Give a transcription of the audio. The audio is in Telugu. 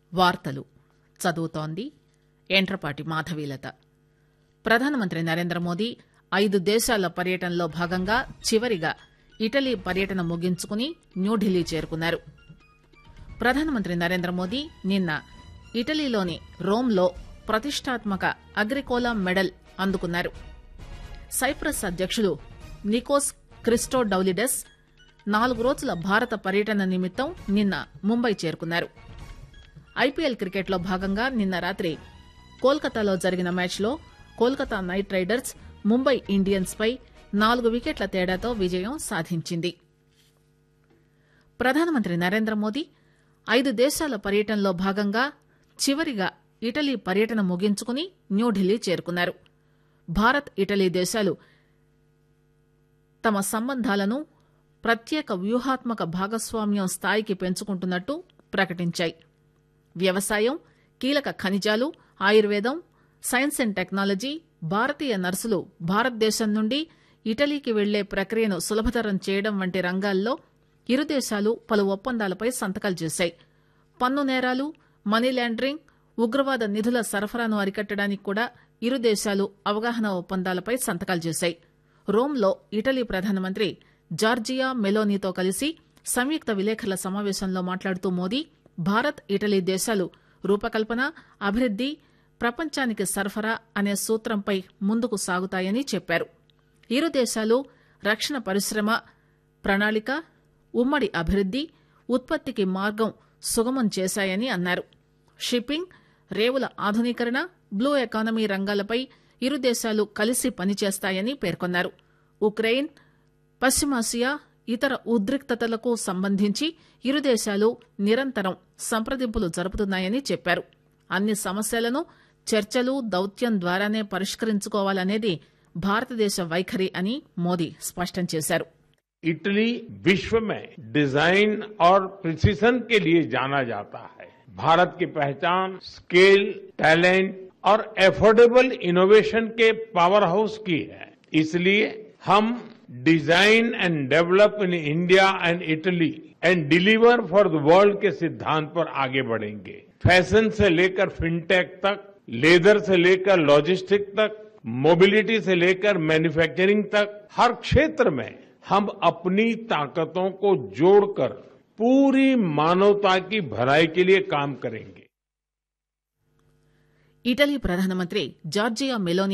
వార్తలు చదువుతోంది ఎంట్రపాటి మాధవీలత ప్రధానమంత్రి నరేంద్ర మోదీ ఐదు దేశాల పర్యటనలో భాగంగా చివరిగా ఇటలీ పర్యటన ముగించుకుని న్యూఢిల్లీ చేరుకున్నారు ప్రధానమంత్రి నరేంద్ర మోదీ నిన్న ఇటలీలోని రోమ్లో ప్రతిష్టాత్మక అగ్రికోలా మెడల్ అందుకున్నారు సైప్రస్ అధ్యకుడు నికోస్ క్రిస్టోడౌలిడెస్ నాలుగు రోజుల భారత పర్యటన నిమిత్తం నిన్న ముంబై చేరుకున్నారు ఐపీఎల్ క్రికెట్లో భాగంగా నిన్న రాత్రి కోల్కతాలో జరిగిన మ్యాచ్లో Kolkata Knight Riders Mumbai Indians పై నాలుగు వికెట్ల తేడాతో విజయం సాధించింది ప్రధానమంత్రి నరేంద్ర మోదీ ఐదు దేశాల పర్యటనలో భాగంగా చివరిగా ఇటలీ పర్యటన ముగించుకుని న్యూఢిల్లీ చేరుకున్నారు భారత్ ఇటలీ దేశాలు తమ సంబంధాలను ప్రత్యేక వ్యూహాత్మక భాగస్వామ్యం స్థాయికి పెంచుకుంటున్నట్టు ప్రకటించాయి వ్యవసాయం కీలక ఖనిజాలు ఆయుర్వేదం సైన్స్ అండ్ టెక్నాలజీ భారతీయ నర్సులు భారతదేశం నుండి ఇటలీకి వెళ్లే ప్రక్రియను సులభతరం చేయడం వంటి రంగాల్లో ఇరు దేశాలు పలు ఒప్పందాలపై సంతకాలు చేశాయి పన్ను నేరాలు మనీ లాండరింగ్ ఉగ్రవాద నిధుల సరఫరాను అరికట్టడానికి కూడా ఇరు దేశాలు అవగాహన ఒప్పందాలపై సంతకాలు చేశాయి రోమ్లో ఇటలీ ప్రధానమంత్రి జార్జియా మెలోనీతో కలిసి సంయుక్త విలేకరుల సమావేశంలో మాట్లాడుతూ మోదీ భారత్ ఇటలీ దేశాలు రూపకల్పన అభివృద్ది ప్రపంచానికి సరఫరా అనే సూత్రంపై ముందుకు సాగుతాయని చెప్పారు ఇరు దేశాలు రక్షణ పరిశ్రమ ప్రణాళిక ఉమ్మడి అభివృద్ది ఉత్పత్తికి మార్గం సుగమం చేశాయని అన్నారు షిప్పింగ్ రేవుల ఆధునీకరణ బ్లూ ఎకానమీ రంగాలపై ఇరు దేశాలు కలిసి పనిచేస్తాయని పేర్కొన్నారు ఉక్రెయిన్ పశ్చిమాసియా ఇతర ఉద్రిక్తతలకు సంబంధించి ఇరు దేశాలు నిరంతరం సంప్రదింపులు జరుపుతున్నాయని చెప్పారు అన్ని సమస్యలను చర్చలు దౌత్యం ద్వారానే పరిష్కరించుకోవాలనేది భారతదేశ వైఖరి అని మోదీ స్పష్టం చేశారు इटली विश्व में डिजाइन और प्रिसीजन के लिए जाना जाता है भारत की पहचान स्केल टैलेंट और एफोर्डेबल इनोवेशन के पावर हाउस की है इसलिए हम design and develop in India and Italy and deliver for the world के सिद्धांत पर आगे बढ़ेंगे फैशन से लेकर फिनटेक तक लेदर से लेकर लॉजिस्टिक तक मोबिलिटी से लेकर मैन्युफैक्चरिंग तक हर क्षेत्र में हम अपनी ताकतों को जोड़कर पूरी मानवता की भलाई के लिए काम करेंगे ఇటలీ ప్రధానమంత్రి జార్జియా మెలోని